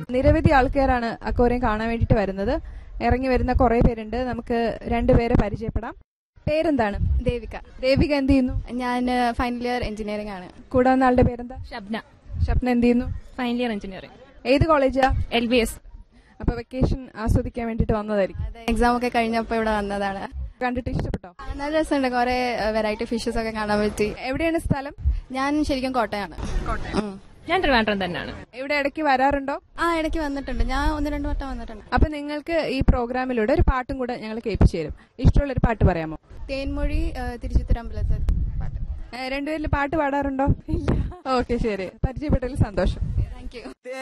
നിരവധി ആൾക്കാരാണ് അക്വേറിയം കാണാൻ വേണ്ടിയിട്ട് വരുന്നത് ഇറങ്ങി വരുന്ന കുറെ പേരുണ്ട് നമുക്ക് രണ്ടുപേരെ പരിചയപ്പെടാം പേരെന്താണ് ദേവിക ദേവിക എന്ത് ചെയ്യുന്നു ഞാൻ ഫൈനൽ ഇയർ എഞ്ചിനീയറിംഗ് ആണ് കൂടെ വന്ന ആളുടെ പേരെന്താ ഷബ്ന ഷപ്ന എന്ത് ചെയ്യുന്നു ഫൈനൽ ഇയർ എഞ്ചിനീയറിംഗ് ഏത് കോളേജാ എൽ ബി എസ് അപ്പൊ വെക്കേഷൻ ആസ്വദിക്കാൻ വേണ്ടിയിട്ട് വന്നതായിരിക്കും എക്സാം ഒക്കെ കഴിഞ്ഞപ്പോൾ ഇവിടെ വന്നതാണ് കണ്ടിട്ട് ഇഷ്ടപ്പെട്ടോ നല്ല രസമുണ്ട് കുറെ വെറൈറ്റി ഫിഷസ് ഒക്കെ കാണാൻ പറ്റി എവിടെയാണ് സ്ഥലം ഞാൻ ശരിക്കും കോട്ടയാണ് ഉം. ഞാൻ ട്രിവാൻഡ്രം തന്നെയാണ് ഇവിടെ ഇടയ്ക്ക് വരാറുണ്ടോ ആ ഇടയ്ക്ക് വന്നിട്ടുണ്ട് ഞാൻ ഒന്ന് രണ്ട് വട്ടം വന്നിട്ടുണ്ട് അപ്പൊ നിങ്ങൾക്ക് ഈ പ്രോഗ്രാമിലൂടെ ഒരു പാട്ടും കൂടെ ഞങ്ങൾ കേൾപ്പിച്ചു തരും ഇഷ്ടമുള്ള ഒരു പാട്ട് പറയാമോ തേൻമൊഴി തിരുച്ചിത്തരമ്പലത്തെ പാട്ട് ഏ, രണ്ടുപേരിൽ പാട്ട് പാടാറുണ്ടോ ഓക്കെ ശരി പരിചയപ്പെട്ടതിൽ സന്തോഷം താങ്ക് യു